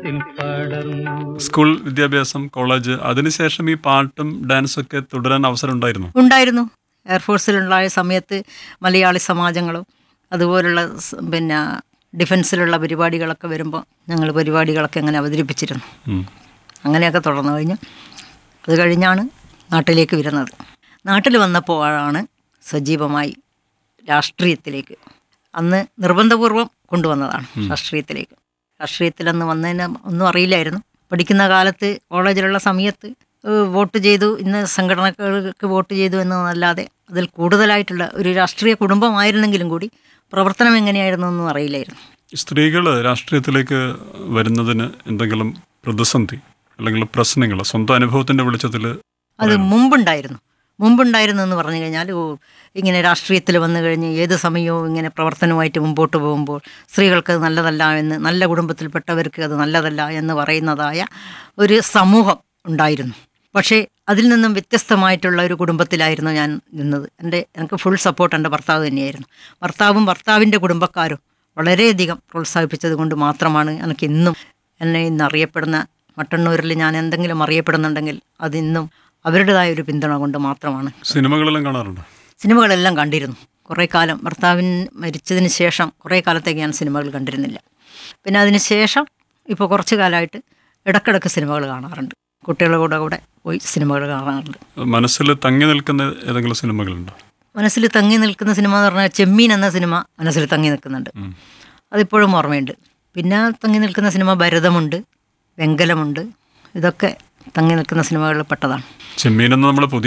ഹൃദയത്തിൽ പടർന്നു സ്കൂൾ വിദ്യാഭ്യാസം കോളേജ് അതിനുശേഷം ഈ പാട്ടും ഡാൻസും ഒക്കെ തുടരാൻ അവസരം ഉണ്ടായിരുന്നു ഉണ്ടായിരുന്നു എയർഫോഴ്സിലുണ്ടായ സമയത്ത് മലയാളി സമാജങ്ങളും അതുപോലുള്ള സ് പിന്നെ ഡിഫൻസിലുള്ള പരിപാടികളൊക്കെ വരുമ്പോൾ ഞങ്ങൾ പരിപാടികളൊക്കെ അങ്ങനെ അവതരിപ്പിച്ചിരുന്നു ഉം. അങ്ങനെയൊക്കെ തുടർന്നു കഴിഞ്ഞു അത് കഴിഞ്ഞാണ് നാട്ടിലേക്ക് വരുന്നത് നാട്ടിൽ വന്നപ്പോഴാണ് സജീവമായി രാഷ്ട്രീയത്തിലേക്ക് അന്ന് നിർബന്ധപൂർവം കൊണ്ടുവന്നതാണ് രാഷ്ട്രീയത്തിലേക്ക് രാഷ്ട്രീയത്തിലന്ന് വന്നതിന് ഒന്നും അറിയില്ലായിരുന്നു പഠിക്കുന്ന കാലത്ത് കോളേജിലുള്ള സമയത്ത് ഏഹ്, വോട്ട് ചെയ്തു ഇന്ന് സംഘടനകൾക്ക് വോട്ട് ചെയ്തു എന്നതല്ലാതെ അതിൽ കൂടുതലായിട്ടുള്ള ഒരു രാഷ്ട്രീയ കുടുംബമായിരുന്നെങ്കിലും കൂടി പ്രവർത്തനം എങ്ങനെയായിരുന്നു എന്നും അറിയില്ലായിരുന്നു സ്ത്രീകൾ രാഷ്ട്രീയത്തിലേക്ക് വരുന്നതിന് എന്തെങ്കിലും പ്രതിസന്ധി അല്ലെങ്കിൽ പ്രശ്നങ്ങൾ സ്വന്തം അനുഭവത്തിന്റെ വെളിച്ചത്തിൽ അത് മുമ്പുണ്ടായിരുന്നു മുമ്പുണ്ടായിരുന്നു എന്ന് പറഞ്ഞു കഴിഞ്ഞാൽ ഓ ഇങ്ങനെ രാഷ്ട്രീയത്തിൽ വന്നു കഴിഞ്ഞ് ഏത് സമയവും ഇങ്ങനെ പ്രവർത്തനവുമായിട്ട് മുമ്പോട്ട് പോകുമ്പോൾ സ്ത്രീകൾക്ക് അത് നല്ലതല്ല എന്ന് നല്ല കുടുംബത്തിൽപ്പെട്ടവർക്ക് അത് നല്ലതല്ല എന്ന് പറയുന്നതായ ഒരു സമൂഹം ഉണ്ടായിരുന്നു പക്ഷേ അതിൽ നിന്നും വ്യത്യസ്തമായിട്ടുള്ള ഒരു കുടുംബത്തിലായിരുന്നു ഞാൻ നിന്നത് എൻ്റെ എനിക്ക് ഫുൾ സപ്പോർട്ട് എൻ്റെ ഭർത്താവ് തന്നെയായിരുന്നു ഭർത്താവും ഭർത്താവിൻ്റെ കുടുംബക്കാരും വളരെയധികം പ്രോത്സാഹിപ്പിച്ചത് കൊണ്ട് മാത്രമാണ് എനിക്ക് ഇന്നും എന്നെ ഇന്ന് അറിയപ്പെടുന്ന മട്ടന്നൂരിൽ ഞാൻ എന്തെങ്കിലും അറിയപ്പെടുന്നുണ്ടെങ്കിൽ അതിന്നും അവരുടേതായ ഒരു പിന്തുണ കൊണ്ട് മാത്രമാണ് സിനിമകളെല്ലാം കാണാറുണ്ട് സിനിമകളെല്ലാം കണ്ടിരുന്നു കുറേ കാലം ഭർത്താവിൻ മരിച്ചതിന് ശേഷം കുറേ കാലത്തേക്ക് ഞാൻ സിനിമകൾ കണ്ടിരുന്നില്ല പിന്നെ അതിന് ശേഷം ഇപ്പോൾ കുറച്ച് കാലമായിട്ട് ഇടക്കിടക്ക് സിനിമകൾ കാണാറുണ്ട് കുട്ടികളുടെ കൂടെ കൂടെ പോയി സിനിമകൾ കാണാറുണ്ട് മനസ്സിൽ തങ്ങി നിൽക്കുന്ന ഏതെങ്കിലും സിനിമകളുണ്ടോ മനസ്സിൽ തങ്ങി നിൽക്കുന്ന സിനിമ എന്ന് പറഞ്ഞാൽ ചെമ്മീൻ എന്ന സിനിമ മനസ്സിൽ തങ്ങി നിൽക്കുന്നുണ്ട് ഉം. അതിപ്പോഴും ഓർമ്മയുണ്ട് പിന്നെ തങ്ങി നിൽക്കുന്ന സിനിമ ഭരതമുണ്ട് വെങ്കലമുണ്ട് ഇതൊക്കെ തങ്ങി നിൽക്കുന്ന സിനിമകളിൽ പെട്ടതാണ് ചെമ്മീനെന്ന് നമ്മൾ പുതിയ